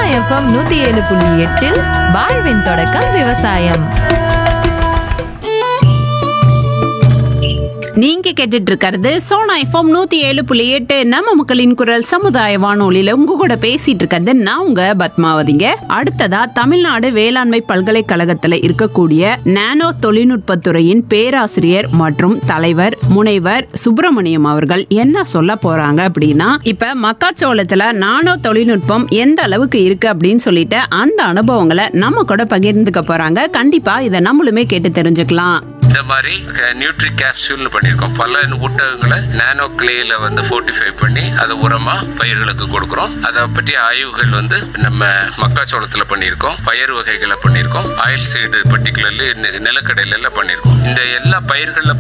FM நூத்தி ஏழு புள்ளி எட்டில் வாழ்வின் தொடக்கம் விவசாயம் நீங்க கேட்டுட்டு இருக்கிறது சோனா எஃப்எம் நூத்தி ஏழு புள்ளி எட்டு நம்ம மக்களின் குரல் சமுதாய வானொலியில உங்க கூட பேசிட்டு இருக்கிறது நான் உங்க பத்மாவதிங்க அடுத்ததா தமிழ்நாடு வேளாண்மை பல்கலைக்கழகத்துல இருக்கக்கூடிய நானோ தொழில்நுட்பத்துறையின் பேராசிரியர் மற்றும் தலைவர் முனைவர் சுப்பிரமணியம் அவர்கள் என்ன சொல்ல போறாங்க அப்படின்னா இப்ப மக்காச்சோளத்துல நானோ தொழில்நுட்பம் எந்த அளவுக்கு இருக்கு அப்படின்னு சொல்லிட்டு அந்த அனுபவங்களை நம்ம கூட பகிர்ந்துக்க போறாங்க கண்டிப்பா இதை நம்மளுமே கேட்டு தெரிஞ்சுக்கலாம் இந்த மாதிரி நியூட்ரி கேப்சூல்னு பண்ணியிருக்கோம் பல ஊட்டகங்களை நானோ கிளேல வந்து ஃபோர்ட்டிஃபை பண்ணி அதை உரமா பயிர்களுக்கு கொடுக்குறோம் அதை பற்றிய ஆய்வுகள் வந்து நம்ம மக்காச்சோளத்தில் பண்ணியிருக்கோம் பயிர் வகைகளை பண்ணியிருக்கோம் ஆயில் சைடு பர்டிகுலர்லி நிலக்கடலையில பண்ணியிருக்கோம் இந்த எல்லா பயிர்களில்